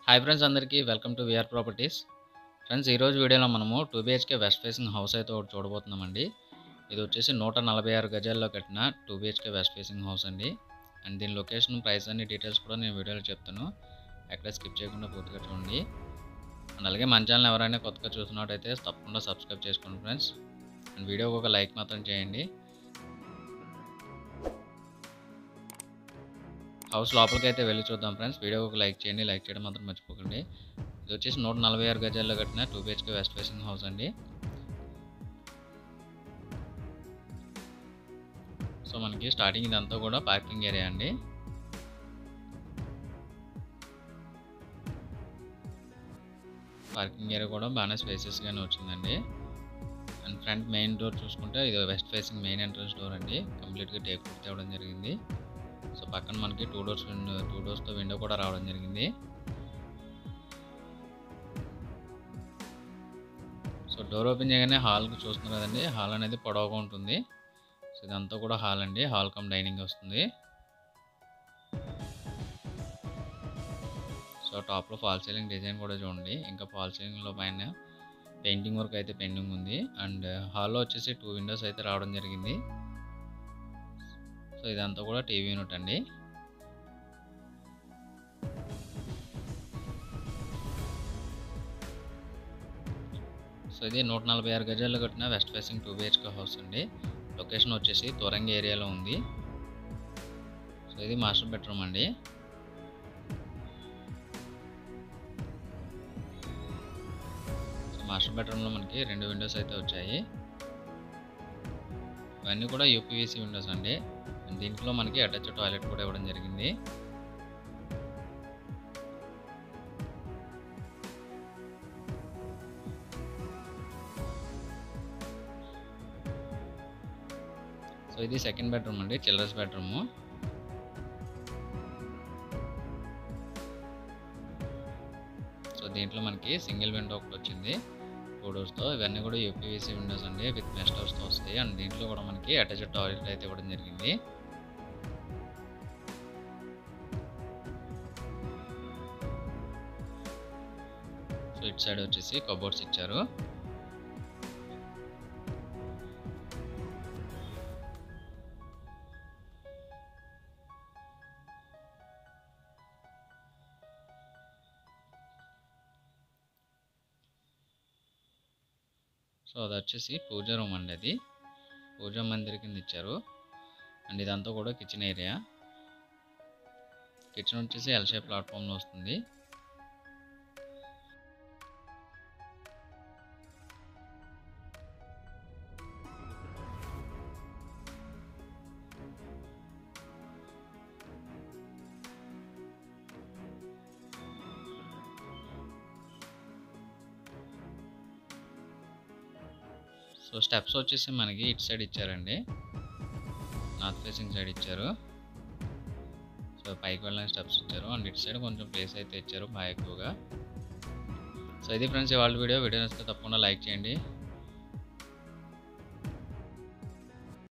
hi friends అందరికీ welcome to VR properties friends ఈరోజు వీడియోలో మనము two BHK west facing house అయితే ఒకటి చూడబోతున్నామండి ఇది వచ్చేసి నూట నలభై ఆరు గజాల్లో కట్టిన two BHK west facing house అండి అండ్ దీని లొకేషన్ ప్రైస్ అన్ని డీటెయిల్స్ కూడా నేను వీడియోలో చెప్తాను ఎక్కడ స్కిప్ చేయకుండా పూర్తిగా చూడండి అండ్ అలాగే మన ఛానల్ ఎవరైనా కొత్తగా చూస్తున్నట్టయితే తప్పకుండా సబ్స్క్రైబ్ చేసుకోండి ఫ్రెండ్స్ అండ్ వీడియోకి ఒక లైక్ మాత్రం చేయండి హౌస్ లోపలికి అయితే వెళ్ళి చూద్దాం ఫ్రెండ్స్ వీడియో ఒక లైక్ చేయండి లైక్ చేయడం మాత్రం మర్చిపోకండి ఇది వచ్చేసి నూట నలభై ఆరు గజాల్లో కట్టిన two BHK west facing house అండి సో మనకి స్టార్టింగ్ ఇదంతా కూడా పార్కింగ్ ఏరియా అండి పార్కింగ్ ఏరియా కూడా బాగానే స్పేసెస్గానే వచ్చిందండి అండ్ ఫ్రంట్ మెయిన్ డోర్ చూసుకుంటే ఇది west facing main entrance door అండి కంప్లీట్గా టేక్ తేవడం జరిగింది సో పక్కన మనకి టూ డోర్స్ విండో టూ డోర్స్తో విండో కూడా రావడం జరిగింది సో డోర్ ఓపెన్ చేయగానే హాల్కి చూస్తున్నారు కదండి హాల్ అనేది పొడవుగా ఉంటుంది సో ఇదంతా కూడా హాల్ అండి హాల్ కమ్ డైనింగ్ వస్తుంది సో టాప్లో ఫాల్ సీలింగ్ డిజైన్ కూడా చూడండి ఇంకా ఫాల్ సీలింగ్లో పైన పెయింటింగ్ వర్క్ అయితే పెండింగ్ ఉంది అండ్ హాల్లో వచ్చేసి టూ విండోస్ అయితే రావడం జరిగింది సో ఇదంతా కూడా టీవీ యూనిట్ అండి సో ఇది నూట నలభై ఆరు గజాల్లో కట్టిన west facing two BHK house అండి లొకేషన్ వచ్చేసి తొరంగి ఏరియాలో ఉంది సో ఇది మాస్టర్ బెడ్రూమ్ అండి సో మాస్టర్ బెడ్రూమ్లో మనకి రెండు విండోస్ అయితే వచ్చాయి ఇవన్నీ కూడా యూపీవీసీ విండోస్ అండి దీంట్లో మనకి అటాచ్ టాయిలెట్ కూడా ఇవ్వడం జరిగింది సో ఇది సెకండ్ బెడ్రూమ్ అండి చిల్డ్రన్స్ బెడ్రూమ్ సో దీంట్లో మనకి సింగిల్ విండో ఒకటి వచ్చింది టూ డోర్స్తో ఇవన్నీ కూడా యూపీవీసీ విండోస్ అండి విత్ మెస్ట్ హౌస్తో వస్తాయి అండ్ దీంట్లో కూడా మనకి అటాచ్డ్ టాయిలెట్ అయితే ఇవ్వడం జరిగింది సో ఇటు సైడ్ వచ్చేసి కబోర్డ్స్ ఇచ్చారు సో అది వచ్చేసి పూజా రూమ్ అండి అది పూజా మందిర్ కింద ఇచ్చారు అండ్ ఇదంతా కూడా కిచెన్ ఏరియా కిచెన్ వచ్చేసి ఎల్ షేప్ ప్లాట్ఫామ్లో వస్తుంది సో స్టెప్స్ వచ్చేసి మనకి ఇటు సైడ్ ఇచ్చారండి నార్త్ ఫేసింగ్ సైడ్ ఇచ్చారు సో పైకి వెళ్ళడానికి స్టెప్స్ ఇచ్చారు అండ్ ఇటు సైడ్ కొంచెం ప్లేస్ అయితే ఇచ్చారు బాగా ఎక్కువగా సో ఇది ఫ్రెండ్స్ ఇవాళ వీడియో వీడియో నచ్చితే తప్పకుండా లైక్ చేయండి